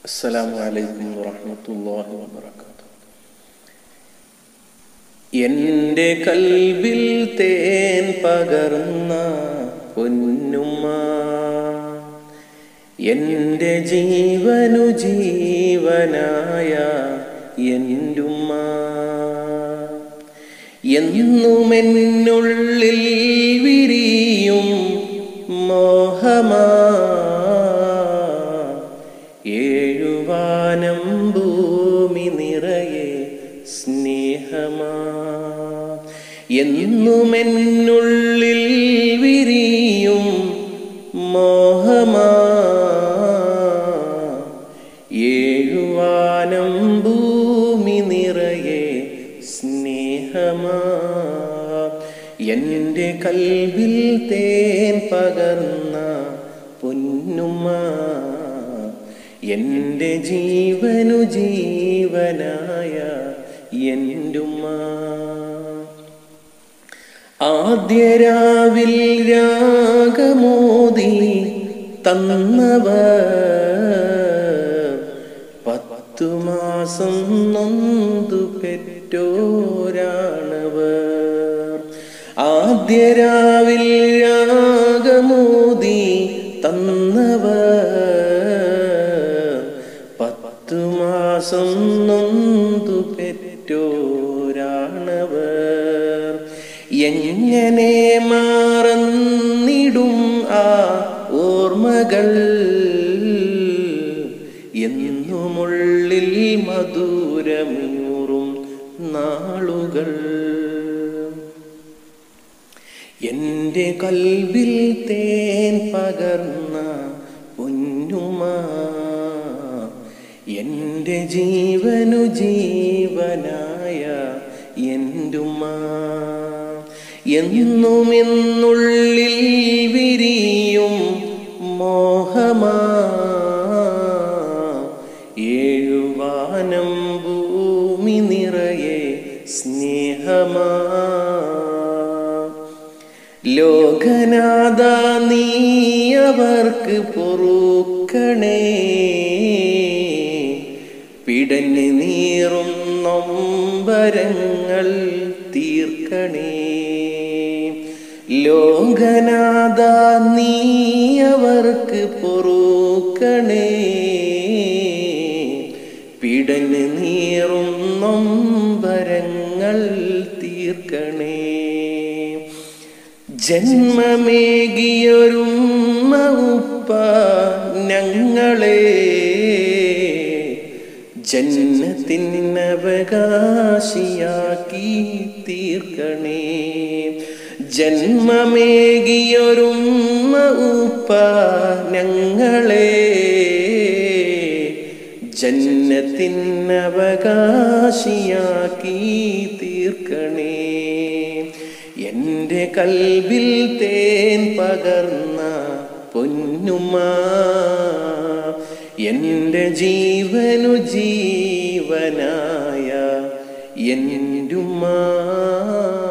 السلام عليكم ورحمة الله وبركاته എൻ്റെ കൽബിൽ തേൻ പകർന്ന പൊന്നുമ്മ എൻ്റെ ജീവനു ജീവനായ എൻ്റുമ്മ എന്നുമെന്നുള്ളിൽ വിരിയും മോഹമാ ഏഴുവാനം ഭൂമി നിറയെ സ്നേഹമാ എന്നുമെന്നുള്ളിൽ വിരിയും മോഹമാ ഏഴുവാനം ഭൂമി നിറയെ സ്നേഹമാ എൻ്റെ കൽവിൽ തേൻ പകർന്ന പൊന്നുമ്മ എൻ്റെ ജീവനു ജീവനായ എൻ്റുമ്മ ആദ്യ രാവിൽ രാഗമോദി തന്നവർ പത്തു മാസം നൊന്തു പെറ്റോരാണവർ ആദ്യ രാവിൽ രാഗമോദി തന്നവർ പത്തു മാസം നൊന്തു പെറ്റോരാണവർ എങ്ങനെ മാറന്നിടും ആ ഓർമ്മകൾ എന്നുമുള്ളിൽ മധുരമൂറും നാളുകൾ എൻ്റെ കൽവിൽ തേൻ പകർന്ന പൊന്നുമ എൻ്റെ ജീവനു ജീവനായ എൻ്റുമ്മ എന്നുമെന്നുള്ളിൽ വിരിയും മോഹമാ ഏഴുവാനം ഭൂമി നിറയെ സ്നേഹമാ ലോകനാഥ നീ അവർക്ക് പൊറുക്കണേ പിടഞ്ഞ് നീറും നൊമ്പരങ്ങൾ തീർക്കണേ ലോകനാഥ നീ അവർക്ക് പൊറുക്കണേ പിടഞ്ഞ് നീറും നൊമ്പരങ്ങൾ തീർക്കണേ ജന്മമേകിയൊരുമ്മ ഉപ്പ ഞങ്ങളെ ജന്മത്തിനവകാശിയാക്കി തീർക്കണേ ജന്മമേകിയൊരുമ്മ ഉപ്പ ഞങ്ങളെ ജന്നത്തിനവകാശിയാക്കി തീർക്കണേ എൻ്റെ കൽവിൽ തേൻ പകർന്ന പൊന്നുമ്മ എൻ്റെ ജീവനു ജീവനായ എൻ്റുമ്മ